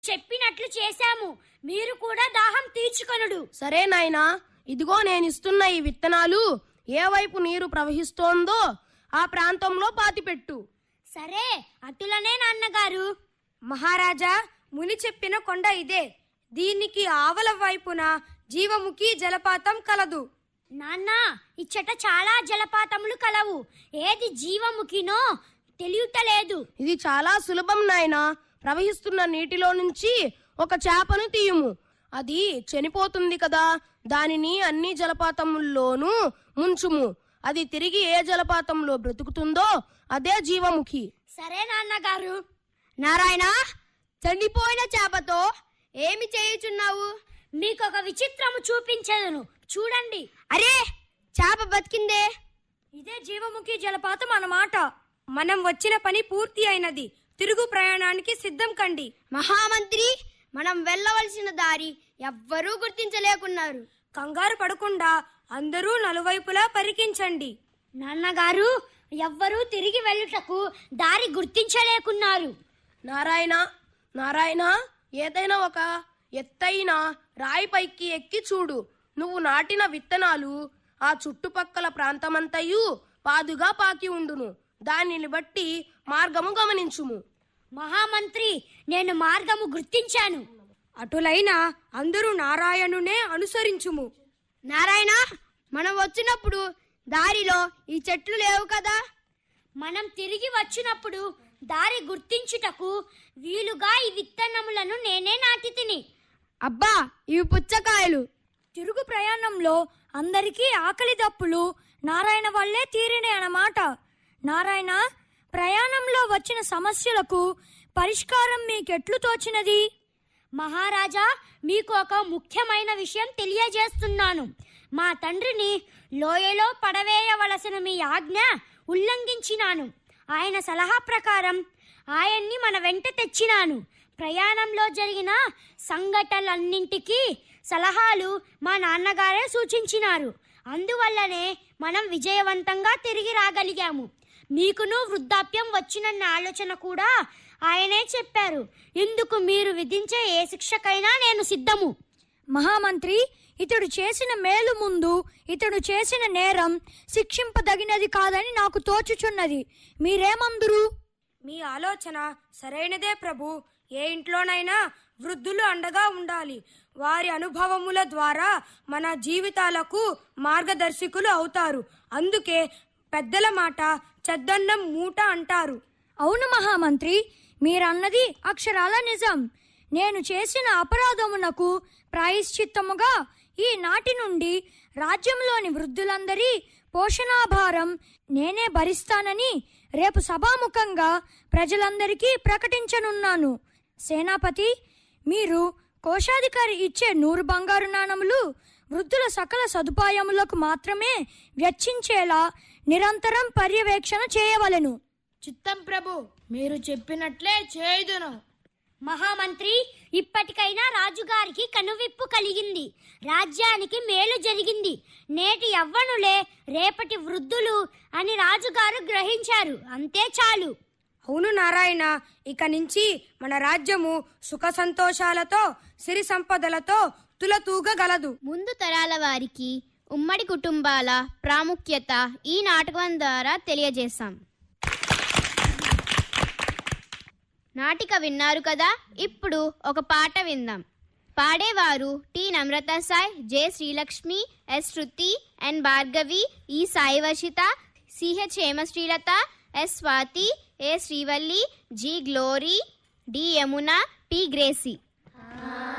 చెప్పినట్లు చేశాము మీరు కూడా దాహం తీర్చుకొనుడు సరే నాయనా ఇదిగో నేనిస్తున్న ఈ విత్తనాలు ఏ వైపు నీరు ప్రవహిస్తోందో ఆ ప్రాంతంలో పాతిపెట్టు సరే అటులనే నాన్నగారు మహారాజా ముని చెప్పిన కొండ ఇదే దీనికి ఆవల వైపున జీవముఖి జలపాతం కలదు నాన్న ఇచ్చట చాలా జలపాతములు కలవు ఏది జీవముఖినో తెలియటలేదు ఇది చాలా సులభం నాయనా ప్రవహిస్తున్న నీటిలో నుంచి ఒక చేపను తీయుము అది చనిపోతుంది కదా దానిని అన్ని జలపాతముల్లోనూ ముంచుము అది తిరిగి ఏ జలపాతంలో బ్రతుకుతుందో అదే జీవముఖి సరే నాన్నగారు నారాయణ చనిపోయిన చేపతో ఏమి చేయుచున్నావు మీకు ఒక విచిత్రము చూపించదును చూడండి అరే చేప బతికిందే ఇదే జీవముఖి జలపాతం అన్నమాట మనం వచ్చిన పని పూర్తి అయినది తిరుగు ప్రయాణానికి సిద్ధం కండి మహామంత్రి మనం వెళ్ళవలసిన దారి ఎవ్వరూ గుర్తించలేకున్నారు కంగారు పడకుండా అందరూ నలువైపులా పరికించండి నాన్నగారు ఎవ్వరూ తిరిగి వెళ్ళుటకు దారి గుర్తించలేకున్నారు నారాయణ నారాయణ ఏదైనా ఒక ఎత్తైన రాయి పైకి ఎక్కి చూడు నువ్వు నాటిన విత్తనాలు ఆ చుట్టుపక్కల ప్రాంతమంతయు పాదుగా పాకి ఉండును దానిని బట్టి మార్గము గమనించుము మహామంత్రి నేను మార్గము గుర్తించాను అటులైన అందరూ నారాయణునే అనుసరించుము నారాయణ మనం వచ్చినప్పుడు దారిలో ఈ చెట్లు లేవు కదా మనం తిరిగి వచ్చినప్పుడు దారి గుర్తించుటకు వీలుగా ఈ విత్తనములను నేనే నాటి తిని అబ్బా ఇవి పుచ్చకాయలు తిరుగు ప్రయాణంలో అందరికీ ఆకలి దప్పులు నారాయణ వల్లే తీరినాయి అన్నమాట నారాయణ ప్రయాణంలో వచ్చిన సమస్యలకు పరిష్కారం మీకెట్లు తోచినది మహారాజా మీకు ఒక ముఖ్యమైన విషయం తెలియజేస్తున్నాను మా తండ్రిని లోయలో పడవేయవలసిన మీ ఆజ్ఞ ఉల్లంఘించినాను ఆయన సలహా ప్రకారం ఆయన్ని మన వెంట తెచ్చినాను ప్రయాణంలో జరిగిన సంఘటనలన్నింటికీ సలహాలు మా నాన్నగారే సూచించినారు అందువల్లనే మనం విజయవంతంగా తిరిగి రాగలిగాము మీకును వృద్ధాప్యం వచ్చినన్న ఆలోచన కూడా ఆయనే చెప్పారు ఇందుకు మీరు విధించే ఏ శిక్షకైనా నేను సిద్ధము మహామంత్రి ఇతడు చేసిన మేలు ముందు ఇతడు చేసిన నేరం శిక్షింపదగినది కాదని నాకు తోచుచున్నది మీరేమందురు మీ ఆలోచన సరైనదే ప్రభు ఏ ఇంట్లోనైనా వృద్ధులు అండగా ఉండాలి వారి అనుభవముల ద్వారా మన జీవితాలకు మార్గదర్శకులు అవుతారు అందుకే పెద్దల మాట చెద్దన్నం మూట అంటారు అవును మహామంత్రి మీరన్నది అక్షరాల నిజం నేను చేసిన అపరాధమునకు ప్రాయశ్చిత్తముగా ఈ నాటి నుండి రాజ్యంలోని వృద్ధులందరి పోషణాభారం నేనే భరిస్తానని రేపు సభాముఖంగా ప్రజలందరికీ ప్రకటించనున్నాను సేనాపతి మీరు కోశాధికారి ఇచ్చే నూరు బంగారు నాణములు వృద్ధుల సకల సదుపాయములకు మాత్రమే వెచ్చించేలా నిరంతరం పర్యవేక్షణ చేయవలెను చిత్తం ప్రభు మీరు చెప్పినట్లే చేయుదును మహామంత్రి ఇప్పటికైనా రాజుగారికి కనువిప్పు కలిగింది రాజ్యానికి మేలు జరిగింది నేటి యవ్వనులే రేపటి వృద్ధులు అని రాజుగారు గ్రహించారు అంతే చాలు అవును నారాయణ ఇక నుంచి మన రాజ్యము సుఖ సంతోషాలతో సిరి సంపదలతో తులతూగగలదు ముందు తరాల వారికి ఉమ్మడి కుటుంబాల ప్రాముఖ్యత ఈ నాటకం ద్వారా తెలియజేశాం నాటిక విన్నారు కదా ఇప్పుడు ఒక పాట విందాం పాడేవారు T Namrata Sai J Srilakshmi S Shruti N Bhargavi E Sai Varshita C H Hemasrilatha S Swathi A Srivalli G Glory D Yamuna P Gracie